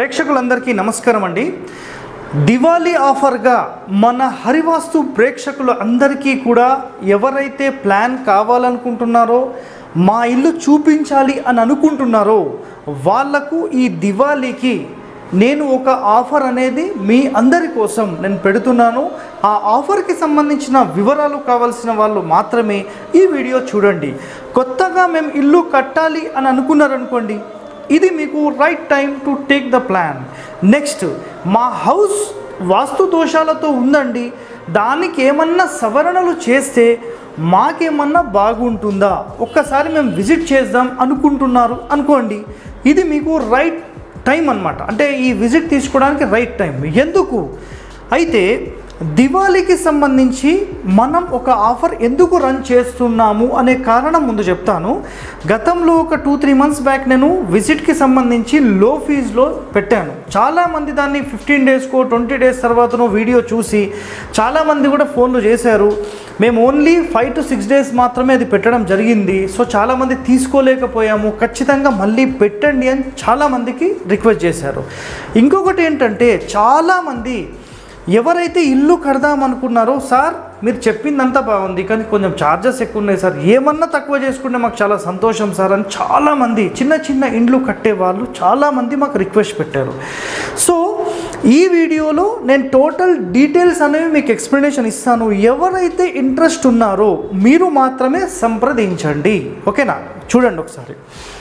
ప్రేక్షకులందరికీ నమస్కారం అండి దివాళీ ఆఫర్గా మన హరివాస్తు ప్రేక్షకులు అందరికీ కూడా ఎవరైతే ప్లాన్ కావాలనుకుంటున్నారో మా ఇల్లు చూపించాలి అని అనుకుంటున్నారో వాళ్లకు ఈ దివాళీకి నేను ఒక ఆఫర్ అనేది మీ అందరి కోసం నేను పెడుతున్నాను ఆ ఆఫర్కి సంబంధించిన వివరాలు కావాల్సిన వాళ్ళు మాత్రమే ఈ వీడియో చూడండి కొత్తగా మేము ఇల్లు కట్టాలి అని అనుకున్నారనుకోండి ఇది మీకు right time to take the plan next మా హౌస్ వాస్తు దోషాలతో ఉందండి దానికి ఏమన్నా సవరణలు చేస్తే మాకేమన్నా బాగుంటుందా ఒక్కసారి మేము విజిట్ చేద్దాం అనుకుంటున్నారు అనుకోండి ఇది మీకు రైట్ టైం అన్నమాట అంటే ఈ విజిట్ తీసుకోవడానికి రైట్ టైం ఎందుకు అయితే దివాళీకి సంబంధించి మనం ఒక ఆఫర్ ఎందుకు రన్ చేస్తున్నాము అనే కారణం ముందు చెప్తాను గతంలో ఒక టూ త్రీ మంత్స్ బ్యాక్ నేను విజిట్కి సంబంధించి లో ఫీజులో పెట్టాను చాలామంది దాన్ని ఫిఫ్టీన్ డేస్కో ట్వంటీ డేస్ తర్వాతనో వీడియో చూసి చాలామంది కూడా ఫోన్లు చేశారు మేము only five to six days మాత్రమే అది పెట్టడం జరిగింది సో చాలామంది తీసుకోలేకపోయాము ఖచ్చితంగా మళ్ళీ పెట్టండి అని చాలామందికి రిక్వెస్ట్ చేశారు ఇంకొకటి ఏంటంటే చాలామంది ఎవరైతే ఇల్లు కడదాం అనుకున్నారో సార్ మీరు చెప్పిందంతా బాగుంది కానీ కొంచెం ఛార్జెస్ ఎక్కువ ఉన్నాయి సార్ ఏమన్నా తక్కువ చేసుకుంటే మాకు చాలా సంతోషం సార్ అని చాలామంది చిన్న చిన్న ఇండ్లు కట్టే వాళ్ళు చాలామంది మాకు రిక్వెస్ట్ పెట్టారు సో ఈ వీడియోలో నేను టోటల్ డీటెయిల్స్ అనేవి మీకు ఎక్స్ప్లెనేషన్ ఇస్తాను ఎవరైతే ఇంట్రెస్ట్ ఉన్నారో మీరు మాత్రమే సంప్రదించండి ఓకేనా చూడండి ఒకసారి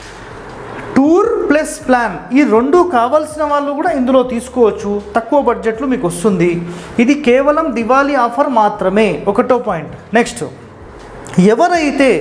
టూర్ ప్లస్ ప్లాన్ ఈ రెండు కావాల్సిన వాళ్ళు కూడా ఇందులో తీసుకోవచ్చు తక్కువ బడ్జెట్లో మీకు వస్తుంది ఇది కేవలం దివాళీ ఆఫర్ మాత్రమే ఒకటో పాయింట్ నెక్స్ట్ ఎవరైతే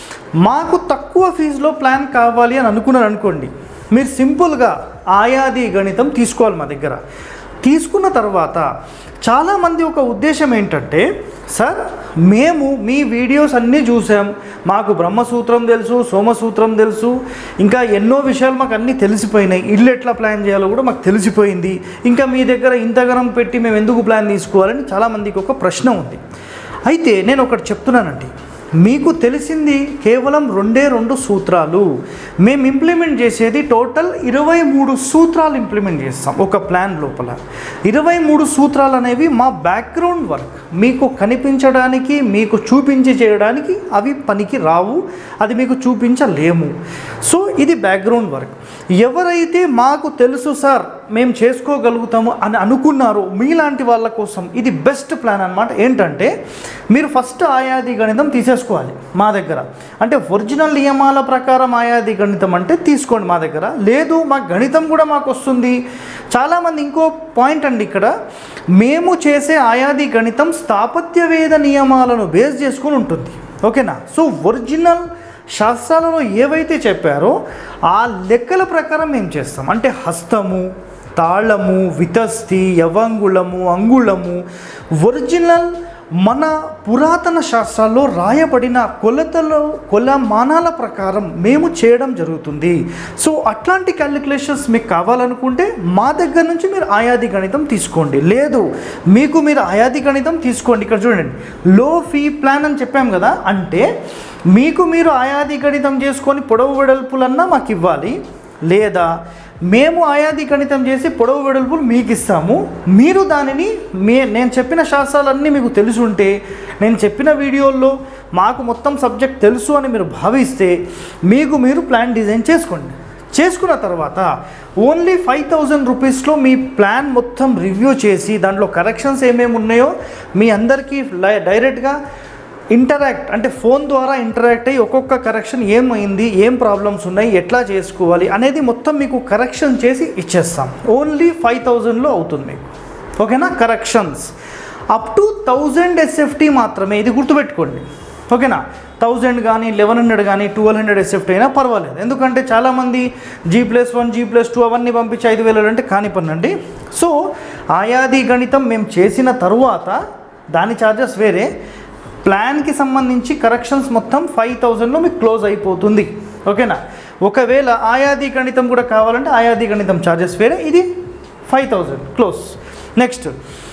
మాకు తక్కువ ఫీజులో ప్లాన్ కావాలి అని అనుకున్నారు అనుకోండి మీరు సింపుల్గా ఆయాది గణితం తీసుకోవాలి మా దగ్గర తీసుకున్న తర్వాత చాలామంది ఒక ఉద్దేశం ఏంటంటే సార్ మేము మీ వీడియోస్ అన్నీ చూసాం మాకు బ్రహ్మసూత్రం తెలుసు సోమసూత్రం తెలుసు ఇంకా ఎన్నో విషయాలు మాకు అన్నీ తెలిసిపోయినాయి ఇల్లు ఎట్లా ప్లాన్ చేయాలో కూడా మాకు తెలిసిపోయింది ఇంకా మీ దగ్గర ఇంతగనం పెట్టి మేము ఎందుకు ప్లాన్ తీసుకోవాలని చాలామందికి ఒక ప్రశ్న ఉంది అయితే నేను ఒకటి చెప్తున్నానండి మీకు తెలిసింది కేవలం రెండే రెండు సూత్రాలు మేము ఇంప్లిమెంట్ చేసేది టోటల్ ఇరవై మూడు సూత్రాలు ఇంప్లిమెంట్ చేస్తాం ఒక ప్లాన్ లోపల ఇరవై మూడు సూత్రాలు అనేవి మా బ్యాక్గ్రౌండ్ వర్క్ మీకు కనిపించడానికి మీకు చూపించి చేయడానికి అవి పనికి రావు అది మీకు చూపించలేము సో ఇది బ్యాక్గ్రౌండ్ వర్క్ ఎవరైతే మాకు తెలుసు సార్ మేము చేసుకోగలుగుతాము అని అనుకున్నారో మీలాంటి వాళ్ళ కోసం ఇది బెస్ట్ ప్లాన్ అనమాట ఏంటంటే మీరు ఫస్ట్ ఆయాది గణితం తీసేసుకోవాలి మా దగ్గర అంటే ఒరిజినల్ నియమాల ప్రకారం ఆయాది గణితం అంటే తీసుకోండి మా దగ్గర లేదు మా గణితం కూడా మాకు వస్తుంది చాలామంది ఇంకో పాయింట్ అండి ఇక్కడ మేము చేసే ఆయాది గణితం స్థాపత్య వేద నియమాలను బేస్ చేసుకొని ఉంటుంది ఓకేనా సో ఒరిజినల్ శాస్త్రాలలో ఏవైతే చెప్పారో ఆ లెక్కల ప్రకారం మేము చేస్తాం అంటే హస్తము తాళము వితస్తి యవంగుళము అంగుళము ఒరిజినల్ మన పురాతన శాస్త్రాల్లో రాయబడిన కొలతలో కొలమానాల ప్రకారం మేము చేయడం జరుగుతుంది సో అట్లాంటి క్యాలిక్యులేషన్స్ మీకు కావాలనుకుంటే మా దగ్గర నుంచి మీరు ఆయాది గణితం తీసుకోండి లేదు మీకు మీరు ఆయాది గణితం తీసుకోండి ఇక్కడ చూడండి లో ఫీ ప్లాన్ అని చెప్పాం కదా అంటే మీకు మీరు ఆయాది గణితం చేసుకొని పొడవు వెడల్పులన్నా మాకు ఇవ్వాలి లేదా మేము ఆయాది గణితం చేసి పొడవు వెడల్పులు మీకు ఇస్తాము మీరు దానిని మే నేను చెప్పిన శాస్త్రాలన్నీ మీకు తెలిసి ఉంటే నేను చెప్పిన వీడియోల్లో మాకు మొత్తం సబ్జెక్ట్ తెలుసు అని మీరు భావిస్తే మీకు మీరు ప్లాన్ డిజైన్ చేసుకోండి చేసుకున్న తర్వాత ఓన్లీ ఫైవ్ థౌజండ్ రూపీస్లో మీ ప్లాన్ మొత్తం రివ్యూ చేసి దాంట్లో కరెక్షన్స్ ఏమేమి ఉన్నాయో మీ అందరికీ లై- డైరెక్ట్గా ఇంటరాక్ట్ అంటే ఫోన్ ద్వారా ఇంటరాక్ట్ అయ్యి ఒక్కొక్క కరెక్షన్ ఏమైంది ఏం ప్రాబ్లమ్స్ ఉన్నాయి ఎట్లా చేసుకోవాలి అనేది మొత్తం మీకు కరెక్షన్ చేసి ఇచ్చేస్తాం ఓన్లీ ఫైవ్ థౌజండ్లో అవుతుంది మీకు ఓకేనా corrections up to thousand SFT మాత్రమే ఇది గుర్తుపెట్టుకోండి ఓకేనా థౌజండ్ కానీ లెవెన్ హండ్రెడ్ కానీ ట్వెల్వ్ హండ్రెడ్ ఎస్ఎఫ్టీ అయినా పర్వాలేదు ఎందుకంటే చాలామంది G plus one G plus two అవన్నీ పంపించి ఐదు వేలు అంటే కాని పని అండి సో ఆయాది గణితం మేము చేసిన తరువాత దాని ఛార్జెస్ వేరే ప్లాన్కి సంబంధించి కరెక్షన్స్ మొత్తం ఫైవ్ థౌజండ్లో మీకు క్లోజ్ అయిపోతుంది ఓకేనా ఒకవేళ ఆయాది గణితం కూడా కావాలంటే ఆయాది గణితం ఛార్జెస్ వేరే ఇది ఫైవ్ థౌజండ్ క్లోజ్ నెక్స్ట్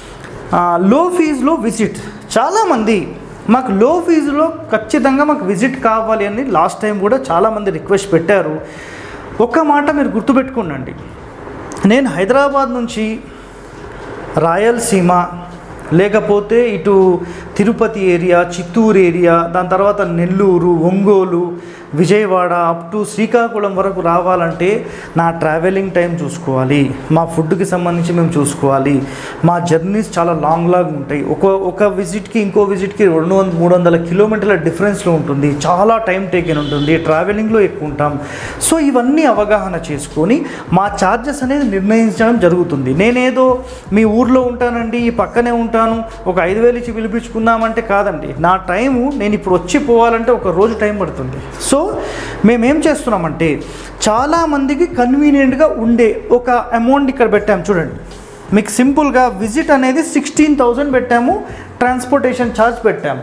లో ఫీజులో విజిట్ చాలామంది మాకు లో ఫీజులో ఖచ్చితంగా మాకు విజిట్ కావాలి అని లాస్ట్ టైం కూడా చాలామంది రిక్వెస్ట్ పెట్టారు ఒక్క మాట మీరు గుర్తుపెట్టుకోండి నేను హైదరాబాద్ నుంచి రాయలసీమ లేకపోతే ఇటు తిరుపతి ఏరియా చిత్తూరు ఏరియా దాని తర్వాత నెల్లూరు ఒంగోలు విజయవాడ అప్ టు శ్రీకాకుళం వరకు రావాలంటే నా ట్రావెలింగ్ టైం చూసుకోవాలి మా ఫుడ్కి సంబంధించి మేము చూసుకోవాలి మా జర్నీస్ చాలా లాంగ్ లాగ్ ఉంటాయి ఒక ఒక విజిట్కి ఇంకో విజిట్కి రెండు వంద మూడు వందల కిలోమీటర్ల డిఫరెన్స్లో ఉంటుంది చాలా టైం టేకెన్ ఉంటుంది ట్రావెలింగ్లో ఎక్కువ ఉంటాం సో ఇవన్నీ అవగాహన చేసుకొని మా ఛార్జెస్ అనేది నిర్ణయించడం జరుగుతుంది నేనేదో మీ ఊర్లో ఉంటానండి ఈ పక్కనే ఉంటాను ఒక ఐదు వేలు ఇచ్చి పిలిపించుకుందామంటే కాదండి నా టైము నేను ఇప్పుడు వచ్చి పోవాలంటే ఒక రోజు టైం పడుతుంది సో మేమేం చేస్తున్నామంటే చాలామందికి కన్వీనియంట్గా ఉండే ఒక అమౌంట్ ఇక్కడ పెట్టాము చూడండి మీకు సింపుల్గా విజిట్ అనేది సిక్స్టీన్ థౌజండ్ పెట్టాము ట్రాన్స్పోర్టేషన్ ఛార్జ్ పెట్టాము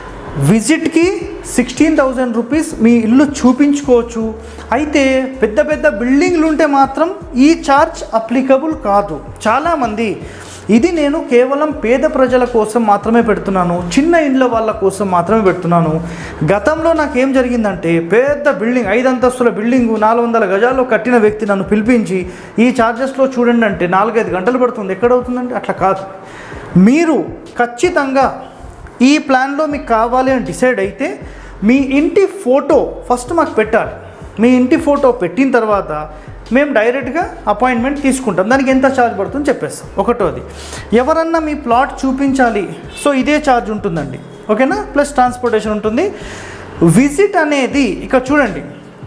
విజిట్కి సిక్స్టీన్ థౌజండ్ రూపీస్ మీ ఇల్లు చూపించుకోవచ్చు అయితే పెద్ద పెద్ద బిల్డింగ్లు ఉంటే మాత్రం ఈ ఛార్జ్ అప్లికబుల్ కాదు చాలామంది ఇది నేను కేవలం పేద ప్రజల కోసం మాత్రమే పెడుతున్నాను చిన్న ఇండ్ల వాళ్ళ కోసం మాత్రమే పెడుతున్నాను గతంలో నాకేం జరిగిందంటే పెద్ద బిల్డింగ్ ఐదు అంతస్తుల బిల్డింగ్ నాలుగు వందల గజాల్లో కట్టిన వ్యక్తి నన్ను పిలిపించి ఈ ఛార్జెస్లో చూడండి అంటే నాలుగైదు గంటలు పడుతుంది ఎక్కడవుతుందండి అట్లా కాదు మీరు ఖచ్చితంగా ఈ ప్లాన్లో మీకు కావాలి అని డిసైడ్ అయితే మీ ఇంటి ఫోటో ఫస్ట్ మాకు పెట్టాలి మీ ఇంటి ఫోటో పెట్టిన తర్వాత మేము డైరెక్ట్గా అపాయింట్మెంట్ తీసుకుంటాం దానికి ఎంత ఛార్జ్ పడుతుందో చెప్పేస్తాం ఒకటోది ఎవరన్నా మీ ప్లాట్ చూపించాలి సో ఇదే ఛార్జ్ ఉంటుందండి ఓకేనా ప్లస్ ట్రాన్స్పోర్టేషన్ ఉంటుంది విజిట్ అనేది ఇక్కడ చూడండి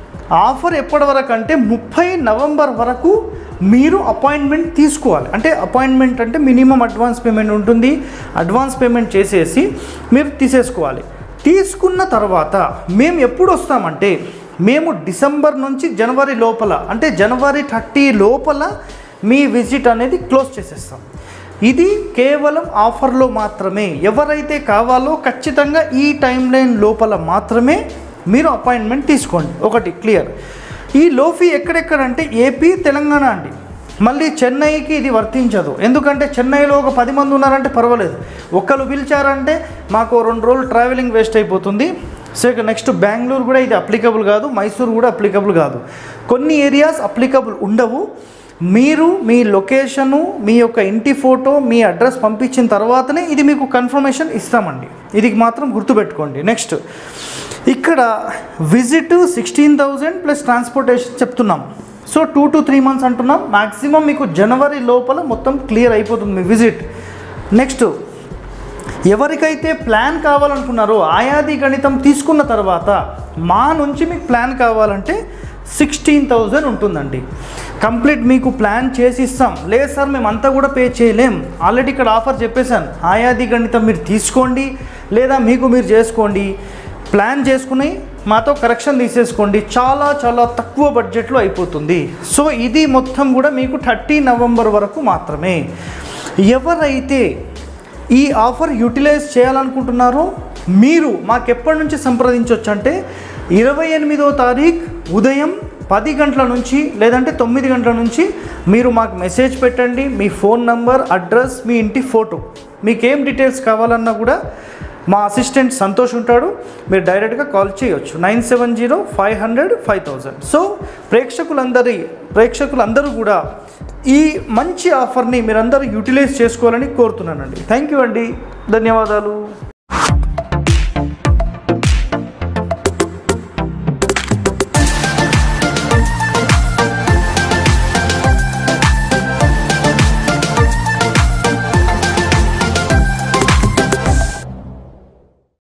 ఆఫర్ ఎప్పటి వరకు అంటే ముప్పై నవంబర్ వరకు మీరు అపాయింట్మెంట్ తీసుకోవాలి అంటే అపాయింట్మెంట్ అంటే మినిమం అడ్వాన్స్ పేమెంట్ ఉంటుంది అడ్వాన్స్ పేమెంట్ చేసేసి మీరు తీసేసుకోవాలి తీసుకున్న తర్వాత మేము ఎప్పుడు వస్తామంటే మేము డిసెంబర్ నుంచి జనవరి లోపల అంటే జనవరి థర్టీ లోపల మీ విజిట్ అనేది క్లోజ్ చేసేస్తాం ఇది కేవలం ఆఫర్లో మాత్రమే ఎవరైతే కావాలో ఖచ్చితంగా ఈ టైం లైన్ లోపల మాత్రమే మీరు అపాయింట్మెంట్ తీసుకోండి ఒకటి క్లియర్ ఈ లోఫీ ఎక్కడెక్కడంటే ఏపీ తెలంగాణ అండి మళ్ళీ చెన్నైకి ఇది వర్తించదు ఎందుకంటే చెన్నైలో ఒక పది మంది ఉన్నారంటే పర్వాలేదు ఒక్కరు పిలిచారంటే మాకు రెండు రోజులు ట్రావెలింగ్ వేస్ట్ అయిపోతుంది సో ఇక నెక్స్ట్ బెంగళూరు కూడా ఇది అప్లికబుల్ కాదు మైసూర్ కూడా అప్లికబుల్ కాదు కొన్ని ఏరియాస్ అప్లికబుల్ ఉండవు మీరు మీ లొకేషను మీ యొక్క ఇంటి ఫోటో మీ అడ్రస్ పంపించిన తర్వాతనే ఇది మీకు కన్ఫర్మేషన్ ఇస్తామండి ఇది మాత్రం గుర్తుపెట్టుకోండి నెక్స్ట్ ఇక్కడ visit sixteen thousand plus transportation చెప్తున్నాం so two to three months అంటున్నాం మ్యాక్సిమం మీకు జనవరి లోపల మొత్తం క్లియర్ అయిపోతుంది మీ విజిట్ నెక్స్ట్ ఎవరికైతే ప్లాన్ కావాలనుకున్నారో ఆయాది గణితం తీసుకున్న తర్వాత మా నుంచి మీకు ప్లాన్ కావాలంటే సిక్స్టీన్ థౌజండ్ ఉంటుందండి కంప్లీట్ మీకు ప్లాన్ చేసి ఇస్తాం లేదు సార్ మేము అంతా కూడా పే చేయలేం ఆల్రెడీ ఇక్కడ ఆఫర్ చెప్పేశాను ఆయాది గణితం మీరు తీసుకోండి లేదా మీకు మీరు చేసుకోండి ప్లాన్ చేసుకుని మాతో కరెక్షన్ తీసేసుకోండి చాలా చాలా తక్కువ బడ్జెట్లో అయిపోతుంది సో ఇది మొత్తం కూడా మీకు థర్టీ నవంబర్ వరకు మాత్రమే ఎవరైతే ఈ ఆఫర్ యూటిలైజ్ చేయాలనుకుంటున్నారో మీరు మాకెప్పటి నుంచి సంప్రదించవచ్చు అంటే ఇరవై ఎనిమిదో తారీఖు ఉదయం పది గంటల నుంచి లేదంటే తొమ్మిది గంటల నుంచి మీరు మాకు మెసేజ్ పెట్టండి మీ ఫోన్ నంబర్ అడ్రస్ మీ ఇంటి ఫోటో మీకేం డీటెయిల్స్ కావాలన్నా కూడా మా అసిస్టెంట్ సంతోష్ ఉంటాడు మీరు డైరెక్ట్గా కాల్ చేయొచ్చు nine seven zero five hundred five thousand so ప్రేక్షకులందరి ప్రేక్షకులందరూ కూడా ఈ మంచి ఆఫర్ని మీరందరూ యూటిలైజ్ చేసుకోవాలని కోరుతున్నానండి థ్యాంక్ యూ అండి ధన్యవాదాలు